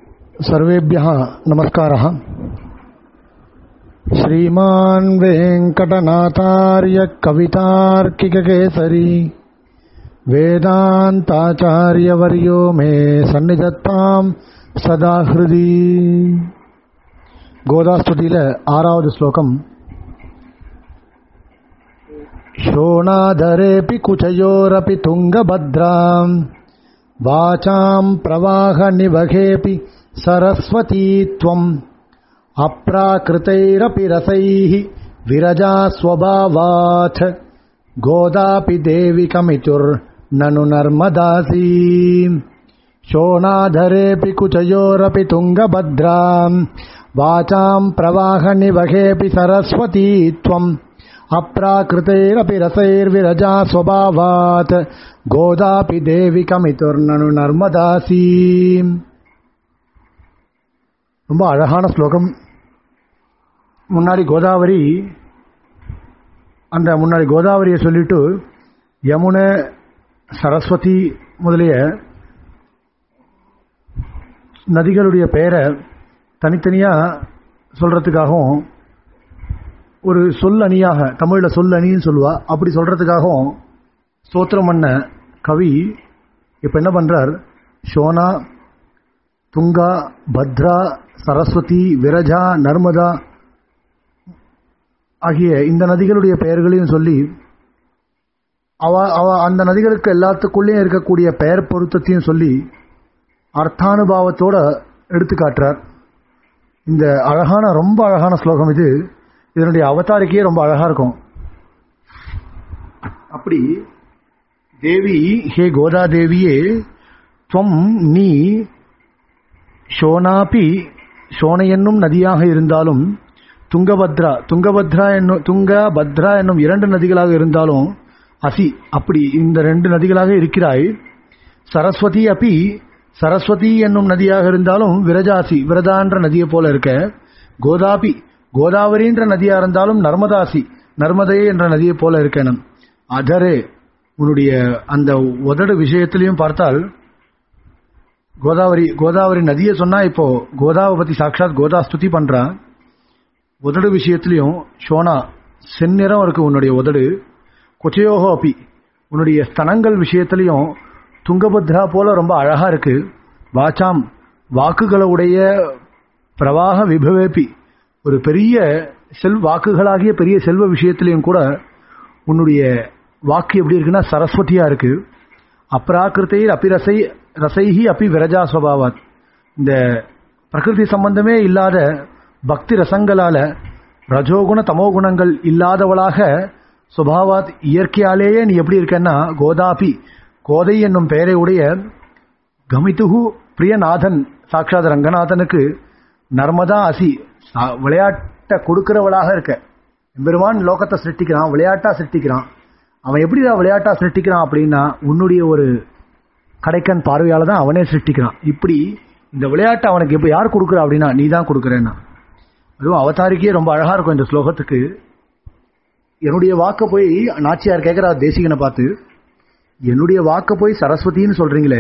सर्वेभ्यः नमस्कारः श्रीमान् वेङ्कटनाथार्य कवितार्किककेसरी वेदान्ताचार्यवर्यो मे सन्निधत्ताम् सदा हृदि கோதாஸ்துதியில ஆறாவது ஸ்லோகம் शोणाधरेऽपि कुचयोरपि तुङ्गभद्राम् वाचाम् प्रवाहनिवहेऽपि सरस्वती त्वम् अप्राकृतैरपि रसैः विरजा स्वभावात् गोदापि देविकमितुर्ननु नर्मदासी शोणाधरेऽपि कुचयोरपि तुङ्गभद्राम् वाचाम् प्रवाहनिवहेऽपि सरस्वती त्वम् अप्राकृतैरपि रसैर्विरजा स्वभावात् गोदापि देविकमितुर्ननु நர்மதாசி ரொம்ப அழகான ஸ்லோகம் முன்னாடி கோதாவரி அந்த முன்னாடி கோதாவரியை சொல்லிட்டு யமுனை சரஸ்வதி முதலிய நதிகளுடைய பெயரை தனித்தனியாக சொல்கிறதுக்காகவும் ஒரு சொல் அணியாக தமிழில் சொல் அணின்னு சொல்லுவா அப்படி சொல்கிறதுக்காகவும் ஸ்தோத்திரம் பண்ண கவி இப்போ என்ன பண்ணுறார் ஷோனா துங்கா பத்ரா சரஸ்வதி விரஜா நர்மதா ஆகிய இந்த நதிகளுடைய பெயர்களையும் சொல்லி அவ அவ அந்த நதிகளுக்கு எல்லாத்துக்குள்ளேயும் இருக்கக்கூடிய பெயர் பொருத்தத்தையும் சொல்லி அர்த்தானுபாவத்தோட எடுத்து காட்டுறார் இந்த அழகான ரொம்ப அழகான ஸ்லோகம் இது இதனுடைய அவதாரிக்கையே ரொம்ப அழகா இருக்கும் அப்படி தேவி ஹே கோதா தேவியே துவம் நீ ஷோனாபி ஷோனை என்னும் நதியாக இருந்தாலும் துங்கபத்ரா துங்கபத்ரா என்னும் துங்க பத்ரா என்னும் இரண்டு நதிகளாக இருந்தாலும் அசி அப்படி இந்த ரெண்டு நதிகளாக இருக்கிறாய் சரஸ்வதி அப்பி சரஸ்வதி என்னும் நதியாக இருந்தாலும் விரஜாசி விரதான்ற நதியை போல இருக்க கோதாபி கோதாவரின்ற நதியா இருந்தாலும் நர்மதாசி நர்மதை என்ற நதியை போல இருக்கணும் அதரே உன்னுடைய அந்த உதடு விஷயத்திலையும் பார்த்தால் கோதாவரி கோதாவரி நதியை சொன்னா இப்போ கோதாவை பத்தி சாட்சாத் கோதா ஸ்துதி பண்றா உதடு விஷயத்திலையும் ஷோனா செந்நிறம் இருக்கு உன்னுடைய உதடு கொச்சையோகோ அப்பி உன்னுடைய ஸ்தனங்கள் விஷயத்திலையும் துங்கபத்ரா போல ரொம்ப அழகா இருக்கு வாச்சாம் வாக்குகளுடைய பிரவாக விபவேப்பி ஒரு பெரிய செல் வாக்குகளாகிய பெரிய செல்வ விஷயத்திலையும் கூட உன்னுடைய வாக்கு எப்படி இருக்குன்னா சரஸ்வதியா இருக்கு அப்ராக்கிருத்தையில் அப்பி ரசை ரசைஹி அப்பி விரஜா சுவாவாத் இந்த பிரகிருதி சம்பந்தமே இல்லாத பக்தி ரசங்களால ரஜோகுண தமோகுணங்கள் இல்லாதவளாக சுபாவாத் இயற்கையாலேயே நீ எப்படி இருக்கன்னா கோதாபி கோதை என்னும் பெயரை உடைய கமிதுகு பிரியநாதன் சாட்சாத் ரங்கநாதனுக்கு நர்மதா அசி விளையாட்டை கொடுக்கிறவளாக இருக்க எம்பெருமான் லோகத்தை சிருஷ்டிக்கிறான் விளையாட்டா சிருஷ்டிக்கிறான் அவன் எப்படி விளையாட்டா சிருஷ்டிக்கிறான் அப்படின்னா உன்னுடைய ஒரு கடைக்கன் பார்வையால தான் அவனே சிருஷ்டிக்கிறான் இப்படி இந்த விளையாட்டை அவனுக்கு எப்போ யார் கொடுக்குறா அப்படின்னா நீ தான் கொடுக்குறேன்னா அதுவும் அவதாரிக்கே ரொம்ப அழகா இருக்கும் இந்த ஸ்லோகத்துக்கு என்னுடைய வாக்க போய் நாச்சியார் கேட்கிறா தேசிகனை பார்த்து என்னுடைய வாக்க போய் சரஸ்வதின்னு சொல்றீங்களே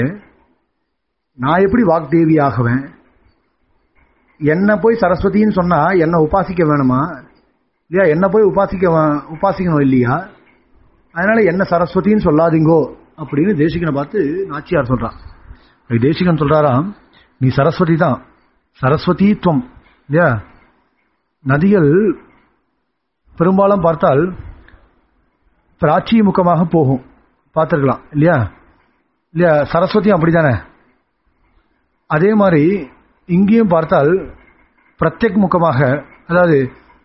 நான் எப்படி வாக்தேவி ஆகுவேன் என்ன போய் சரஸ்வதின்னு சொன்னா என்ன உபாசிக்க வேணுமா இல்லையா என்ன போய் உபாசிக்க உபாசிக்கணும் இல்லையா அதனால என்ன சரஸ்வதின்னு சொல்லாதீங்கோ அப்படின்னு தேசிகனை பார்த்து நாச்சியார் சொல்றான் தேசிகன் சொல்றாராம் நீ சரஸ்வதி தான் சரஸ்வதி துவம் இல்லையா நதிகள் பெரும்பாலும் பார்த்தால் பிராச்சி முகமாக போகும் பார்த்துருக்கலாம் இல்லையா இல்லையா சரஸ்வதியும் அப்படித்தானே அதே மாதிரி இங்கேயும் பார்த்தால் பிரத்யக் முகமாக அதாவது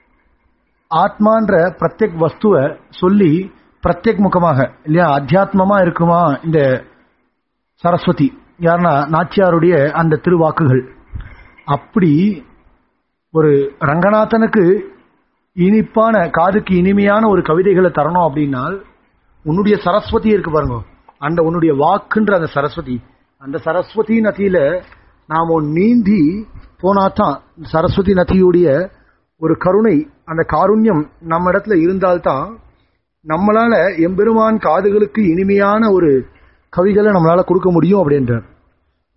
ஆத்மான்ற பிரத்யக் வஸ்துவை சொல்லி பிரத்யக் முகமாக இல்லையா அத்தியாத்மமா இருக்குமா இந்த சரஸ்வதி யாருன்னா நாச்சியாருடைய அந்த திருவாக்குகள் அப்படி ஒரு ரங்கநாதனுக்கு இனிப்பான காதுக்கு இனிமையான ஒரு கவிதைகளை தரணும் அப்படின்னால் உன்னுடைய சரஸ்வதி இருக்கு பாருங்க அந்த உன்னுடைய வாக்குன்ற அந்த சரஸ்வதி அந்த சரஸ்வதி நதியில நாம நீந்தி போனாதான் சரஸ்வதி நதியுடைய ஒரு கருணை அந்த காருண்யம் நம்ம இடத்துல இருந்தால்தான் நம்மளால எம்பெருமான் காதுகளுக்கு இனிமையான ஒரு கவிகளை நம்மளால கொடுக்க முடியும் அப்படின்றார்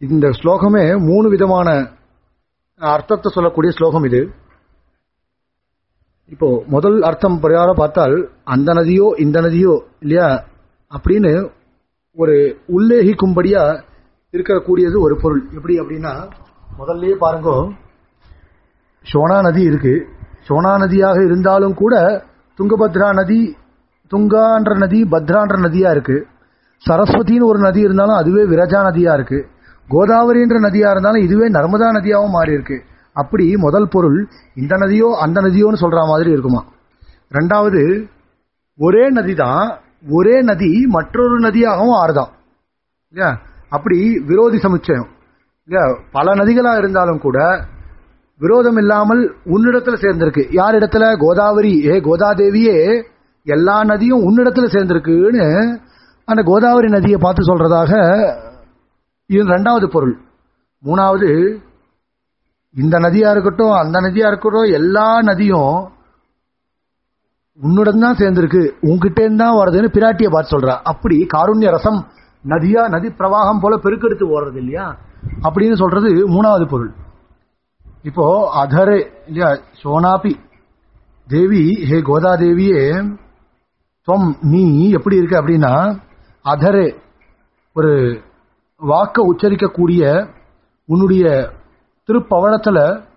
இந்த ஸ்லோகமே மூணு விதமான அர்த்தத்தை சொல்லக்கூடிய ஸ்லோகம் இது இப்போ முதல் அர்த்தம் பிரகாரம் பார்த்தால் அந்த நதியோ இந்த நதியோ இல்லையா அப்படின்னு ஒரு உல்லேகிக்கும்படியா இருக்கக்கூடியது ஒரு பொருள் எப்படி அப்படின்னா முதல்லயே பாருங்க சோனா நதி இருக்கு சோனா நதியாக இருந்தாலும் கூட துங்கபத்ரா நதி துங்கான்ற நதி பத்ரான்ற நதியா இருக்கு சரஸ்வதின்னு ஒரு நதி இருந்தாலும் அதுவே விரஜா நதியா இருக்கு கோதாவரின்ற நதியா இருந்தாலும் இதுவே நர்மதா நதியாவும் மாறி இருக்கு அப்படி முதல் பொருள் இந்த நதியோ அந்த நதியோன்னு சொல்ற மாதிரி இருக்குமா ரெண்டாவது ஒரே நதி தான் ஒரே நதி மற்றொரு நதியாகவும் ஆறுதான் இல்லையா அப்படி விரோதி சமுச்சயம் இல்லையா பல நதிகளா இருந்தாலும் கூட விரோதம் இல்லாமல் உன்னிடத்துல சேர்ந்திருக்கு யார் இடத்துல கோதாவரி ஏ கோதாதேவியே எல்லா நதியும் உன்னிடத்துல சேர்ந்திருக்குன்னு அந்த கோதாவரி நதியை பார்த்து சொல்றதாக இது ரெண்டாவது பொருள் மூணாவது இந்த நதியா இருக்கட்டும் அந்த நதியா இருக்கட்டும் எல்லா நதியும் உன்னுடன் தான் சேர்ந்திருக்கு உன்கிட்ட தான் வருதுன்னு பிராட்டிய பார்த்து சொல்றா அப்படி காருண்ய ரசம் நதியா நதி பிரவாகம் போல பெருக்கெடுத்து ஓடுறது இல்லையா அப்படின்னு சொல்றது மூணாவது பொருள் இப்போ அதரே இல்லையா சோனாபி தேவி ஹே கோதா தேவியே தொம் நீ எப்படி இருக்க அப்படின்னா அதரே ஒரு வாக்க உச்சரிக்கக்கூடிய உன்னுடைய திருப்பவளத்துல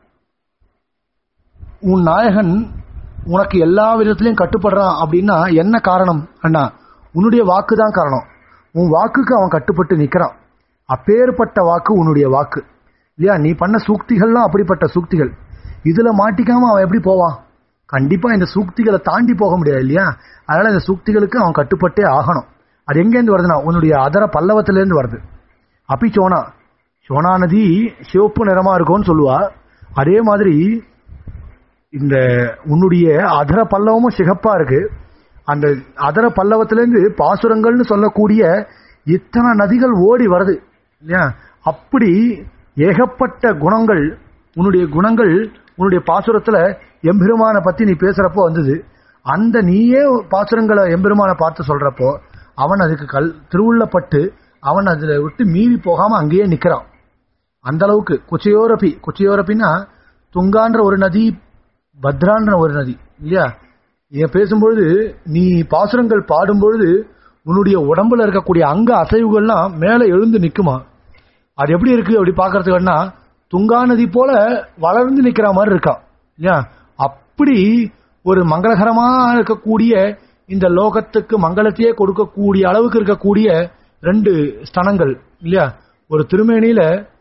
உன் நாயகன் உனக்கு எல்லா விதத்திலையும் கட்டுப்படுறான் அப்படின்னா என்ன காரணம் அண்ணா உன்னுடைய வாக்கு தான் காரணம் உன் வாக்குக்கு அவன் கட்டுப்பட்டு நிக்கிறான் அப்பேற்பட்ட வாக்கு உன்னுடைய வாக்கு இல்லையா நீ பண்ண சூக்திகள்லாம் அப்படிப்பட்ட சூக்திகள் இதுல மாட்டிக்காம அவன் எப்படி போவான் கண்டிப்பா இந்த சூக்திகளை தாண்டி போக முடியாது இல்லையா அதனால இந்த சூக்திகளுக்கு அவன் கட்டுப்பட்டே ஆகணும் அது எங்கேருந்து வருதுன்னா உன்னுடைய அதர பல்லவத்திலேருந்து வருது அப்பி சோனா சோனா நதி சிவப்பு நிறமா இருக்கும்னு சொல்லுவா அதே மாதிரி இந்த உன்னுடைய அதர பல்லவமும் சிகப்பா இருக்கு அந்த அதர பல்லவத்திலேருந்து பாசுரங்கள்னு சொல்லக்கூடிய இத்தனை நதிகள் ஓடி வருது இல்லையா அப்படி ஏகப்பட்ட குணங்கள் உன்னுடைய குணங்கள் உன்னுடைய பாசுரத்துல எம்பெருமான பத்தி நீ பேசுறப்போ வந்தது அந்த நீயே பாசுரங்களை எம்பெருமான பார்த்து சொல்றப்போ அவன் அதுக்கு கல் திருவுள்ளப்பட்டு அவன் அதுல விட்டு மீறி போகாம அங்கேயே நிக்கிறான் அந்த அளவுக்கு குச்சையோரப்பி குச்சையோரப்பின்னா துங்கான்ற ஒரு நதி பத்ரான்ற ஒரு நதி இல்லையா இதை பேசும்பொழுது நீ பாசுரங்கள் பாடும்பொழுது உன்னுடைய உடம்புல இருக்கக்கூடிய அங்க அசைவுகள்லாம் மேல எழுந்து நிக்குமா அது எப்படி இருக்கு அப்படி பாக்குறதுக்குன்னா துங்கா நதி போல வளர்ந்து நிக்கிற மாதிரி இருக்கா இல்லையா அப்படி ஒரு மங்களகரமா இருக்கக்கூடிய இந்த லோகத்துக்கு மங்களத்தையே கொடுக்கக்கூடிய அளவுக்கு இருக்கக்கூடிய ரெண்டு ஸ்தனங்கள் இல்லையா ஒரு திருமேனியில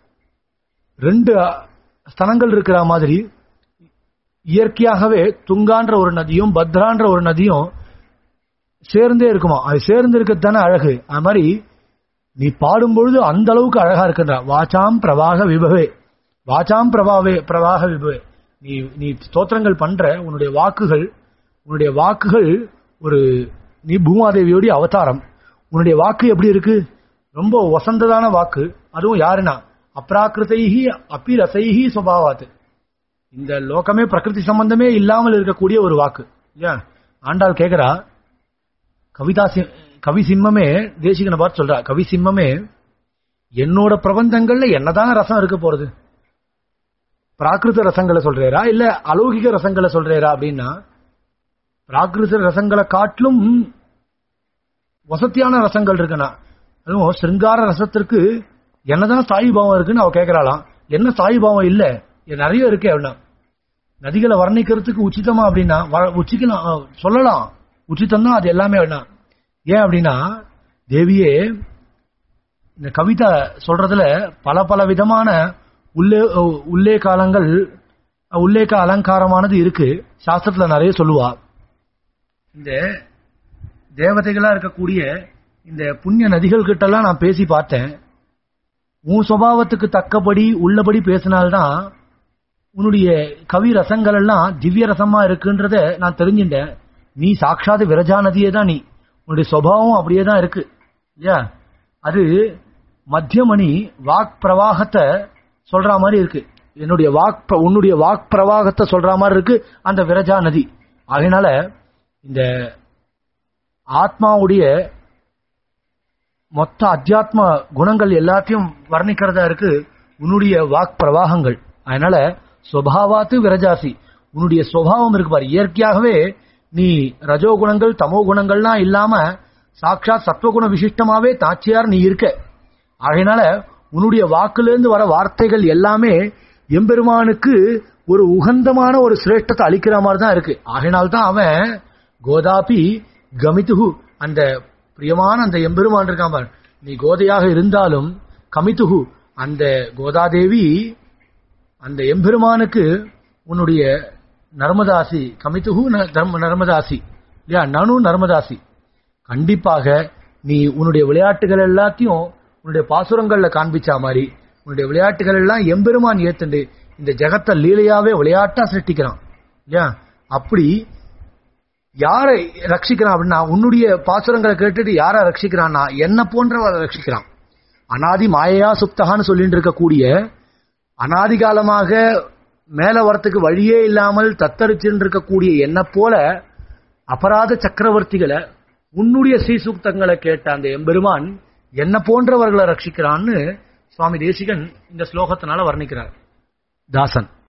ரெண்டு ஸ்தனங்கள் இருக்கிற மாதிரி இயற்கையாகவே துங்கான்ற ஒரு நதியும் பத்ரான்ற ஒரு நதியும் சேர்ந்தே இருக்குமா அது சேர்ந்து இருக்கிறது தானே அழகு அது மாதிரி நீ பாடும்பொழுது அந்த அளவுக்கு அழகா இருக்கின்ற வாச்சாம் பிரவாக விபவே வாச்சாம் பிரபாவே பிரவாக விபவே நீ நீ ஸ்தோத்திரங்கள் பண்ற உன்னுடைய வாக்குகள் உன்னுடைய வாக்குகள் ஒரு நீ பூமாதேவியோடைய அவதாரம் உன்னுடைய வாக்கு எப்படி இருக்கு ரொம்ப வசந்ததான வாக்கு அதுவும் யாருன்னா அப்ராக்கிருதைஹி அப்பிரசைஹி சுபாவாத்து இந்த லோகமே பிரகிருதி சம்பந்தமே இல்லாமல் இருக்கக்கூடிய ஒரு வாக்கு இல்லையா ஆண்டாள் கேக்குறா கவிதா சி- கவி சிம்மமே தேசிகனை பார்த்து சொல்றா கவி சிம்மமே என்னோட பிரபந்தங்கள்ல என்னதான் ரசம் இருக்க போறது பிராகிருத ரசங்களை சொல்றேரா இல்ல அலௌகிக ரசங்களை சொல்றேரா அப்படின்னா பிராகிருத ரசங்களை காட்டிலும் வசத்தியான ரசங்கள் இருக்குன்னா அதுவும் சிருங்கார ரசத்திற்கு என்னதான் சாயி பாவம் இருக்குன்னு அவ கேக்குறாளாம் என்ன சாயி பாவம் இல்ல இது நிறைய இருக்கே அப்படின்னா நதிகளை வர்ணிக்கிறதுக்கு உச்சிதமா அப்படின்னா வ- உச்சிக்கலாம் அஹ், சொல்லலாம் உச்சிதம் தான் அது எல்லாமே வேணாம் ஏன் அப்படின்னா தேவியே இந்த கவிதா சொல்றதுல பல பல விதமான உள்ளே உள்ளே காலங்கள் உள்ளேக்க அலங்காரமானது இருக்கு சாஸ்திரத்துல நிறைய சொல்லுவா இந்த தேவதைகளா இருக்கக்கூடிய இந்த புண்ணிய நதிகள் கிட்டலாம் நான் பேசி பார்த்தேன் உன் சுபாவத்துக்கு தக்கபடி உள்ளபடி பேசினால்தான் உன்னுடைய கவி ரசங்கள் எல்லாம் திவ்ய ரசமா இருக்குன்றத நான் தெரிஞ்சுட்டேன் நீ சாட்சாத் விரஜா நதியே தான் நீ உன்னுடைய சுபாவம் அப்படியே தான் இருக்கு இல்லையா அது மத்தியமணி வாக் பிரவாகத்தை சொல்ற மாதிரி இருக்கு என்னுடைய வாக் பிர- உன்னுடைய வாக் பிரவாகத்தை சொல்ற மாதிரி இருக்கு அந்த விரஜா நதி அதனால இந்த ஆத்மாவுடைய மொத்த அத்தியாத்ம குணங்கள் எல்லாத்தையும் வர்ணிக்கிறதா இருக்கு உன்னுடைய வாக் பிரவாகங்கள் அதனால சுவாவாத்து விரஜாசி உன்னுடைய சுவாவம் இருக்கு பாரு இயற்கையாகவே நீ ரஜோ குணங்கள் தமோ குணங்கள்லாம் இல்லாம சாட்சாத் சத்வகுண விசிஷ்டமாவே தாச்சியார் நீ இருக்க அதனால உன்னுடைய வாக்குலேருந்து வர வார்த்தைகள் எல்லாமே எம்பெருமானுக்கு ஒரு உகந்தமான ஒரு சிரேஷ்டத்தை அளிக்கிற மாதிரி தான் இருக்கு ஆகையினால்தான் அவன் கோதாபி கமிதுகு அந்த பிரியமான அந்த எம்பெருமான் இருக்கான் பாரு நீ கோதையாக இருந்தாலும் கமிதுகு அந்த கோதாதேவி அந்த எம்பெருமானுக்கு உன்னுடைய நர்மதாசி கமித்துகு ந- தர்ம- நர்மதாசி இல்லையா நனு நர்மதாசி கண்டிப்பாக நீ உன்னுடைய விளையாட்டுகள் எல்லாத்தையும் உன்னுடைய பாசுரங்கள்ல காண்பிச்சா மாதிரி உன்னுடைய விளையாட்டுகள் எல்லாம் எம்பெருமான் ஏத்துண்டு இந்த ஜெகத்தை லீலையாவே விளையாட்டா சிருஷ்டிக்கிறான் இல்லையா அப்படி யாரை ரட்சிக்கிறான் அப்படின்னா உன்னுடைய பாசுரங்களை கேட்டுட்டு யாரை ரட்சிக்கிறான்னா என்ன போன்றவரை ரட்சிக்கிறான் அனாதி மாயையா சுப்தகான்னு சொல்லிட்டு இருக்கக்கூடிய அனாதி காலமாக மேல வரத்துக்கு வழியே இல்லாமல் தத்தரிச்சுட்டு இருக்கக்கூடிய என்ன போல அபராத சக்கரவர்த்திகளை உன்னுடைய ஸ்ரீசூக்தங்களை கேட்ட அந்த எம்பெருமான் என்ன போன்றவர்களை ரட்சிக்கிறான்னு சுவாமி தேசிகன் இந்த ஸ்லோகத்தினால வர்ணிக்கிறார் தாசன்